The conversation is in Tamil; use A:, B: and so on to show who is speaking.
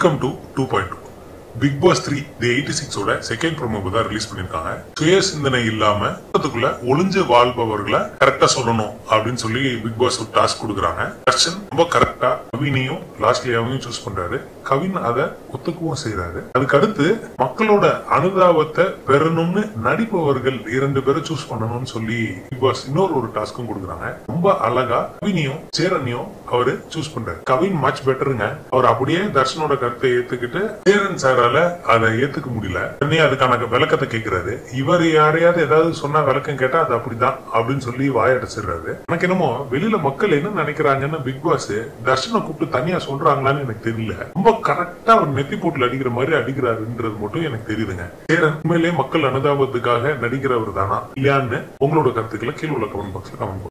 A: welcome to two point two Bigg Boss three the eighty சிக்ஸோட செகண்ட் ப்ரோமோ தான் ரிலீஸ் பண்ணிருக்காங்க சுய சிந்தனை இல்லாம குடும்பத்துக்குள்ள ஒளிஞ்சு வாழ்பவர்களை கரெக்டா சொல்லணும் அப்படின்னு சொல்லி பிக் பாஸ் ஒரு டாஸ்க் கொடுக்குறாங்க தர்ஷன் ரொம்ப கரெக்டா கவினையும் லாஸ்ட்லியாவையும் சூஸ் பண்றாரு கவின் அதை ஒத்துக்கவும் செய்யறாரு அதுக்கு அடுத்து மக்களோட அனுதாபத்தை பெறணும்னு நடிப்பவர்கள் இரண்டு பேரை சூஸ் பண்ணணும்னு சொல்லி பிக் பாஸ் இன்னொரு ஒரு டாஸ்க்கும் கொடுக்குறாங்க ரொம்ப அழகா கவினையும் சேரனையும் அவரு சூஸ் பண்றாரு கவின் மச் பெட்டருங்க அவர் அப்படியே தர்ஷனோட கருத்தை ஏத்துக்கிட்டு சேரன் சாரால அதை ஏத்துக்க முடியல உடனே அதுக்கான விளக்கத்தை கேட்கிறாரு இவர் யாரையாவது ஏதாவது சொன்னா விளக்கம் கேட்டா அது அப்படிதான் அப்படின்னு சொல்லி வாயடைச்சிடுறாரு எனக்கு என்னமோ வெளியில மக்கள் என்ன நினைக்கிறாங்கன்னு பிக் பாஸ் தர்ஷனை கூப்பிட்டு தனியா சொல்றாங்களான்னு எனக்கு தெரியல ரொம்ப கரெக்டா அவர் நெத்தி போட்டுல அடிக்கிற மாதிரி அடிக்கிறாருன்றது மட்டும் எனக்கு தெரியுதுங்க சேரன் உண்மையிலேயே மக்கள் அனுதாபத்துக்காக நடிக்கிறவர் தானா இல்லையான்னு உங்களோட கருத்துக்களை கீழே உள்ள கமெண்ட் பாக்ஸ்ல கமெண்ட்